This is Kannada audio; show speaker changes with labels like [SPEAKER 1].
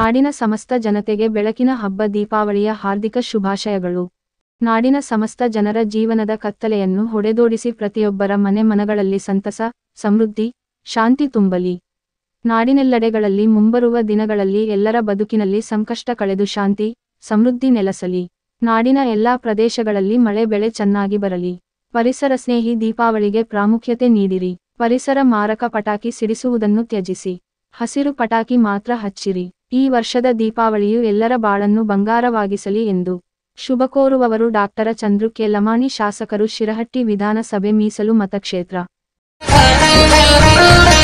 [SPEAKER 1] ನಾಡಿನ ಸಮಸ್ತ ಜನತೆಗೆ ಬೆಳಕಿನ ಹಬ್ಬ ದೀಪಾವಳಿಯ ಹಾರ್ದಿಕ ಶುಭಾಶಯಗಳು ನಾಡಿನ ಸಮಸ್ತ ಜನರ ಜೀವನದ ಕತ್ತಲೆಯನ್ನು ಹೊಡೆದೋಡಿಸಿ ಪ್ರತಿಯೊಬ್ಬರ ಮನೆ ಮನಗಳಲ್ಲಿ ಸಂತಸ ಸಮೃದ್ಧಿ ಶಾಂತಿ ತುಂಬಲಿ ನಾಡಿನೆಲ್ಲೆಡೆಗಳಲ್ಲಿ ಮುಂಬರುವ ದಿನಗಳಲ್ಲಿ ಎಲ್ಲರ ಬದುಕಿನಲ್ಲಿ ಸಂಕಷ್ಟ ಕಳೆದು ಶಾಂತಿ ಸಮೃದ್ಧಿ ನೆಲೆಸಲಿ ನಾಡಿನ ಎಲ್ಲಾ ಪ್ರದೇಶಗಳಲ್ಲಿ ಮಳೆ ಬೆಳೆ ಚೆನ್ನಾಗಿ ಬರಲಿ ಪರಿಸರ ಸ್ನೇಹಿ ದೀಪಾವಳಿಗೆ ಪ್ರಾಮುಖ್ಯತೆ ನೀಡಿರಿ ಪರಿಸರ ಮಾರಕ ಪಟಾಕಿ ಸಿಡಿಸುವುದನ್ನು ತ್ಯಜಿಸಿ ಹಸಿರು ಪಟಾಕಿ ಮಾತ್ರ ಹಚ್ಚಿರಿ ಈ ವರ್ಷದ ದೀಪಾವಳಿಯು ಎಲ್ಲರ ಬಾಳನ್ನು ಬಂಗಾರವಾಗಿಸಲಿ ಎಂದು ಶುಭ ಕೋರುವವರು ಡಾಕ್ಟರ ಚಂದ್ರು ಕೆ ಲಮಾಣಿ ಶಾಸಕರು ಶಿರಹಟ್ಟಿ ವಿಧಾನಸಭೆ ಮೀಸಲು ಮತಕ್ಷೇತ್ರ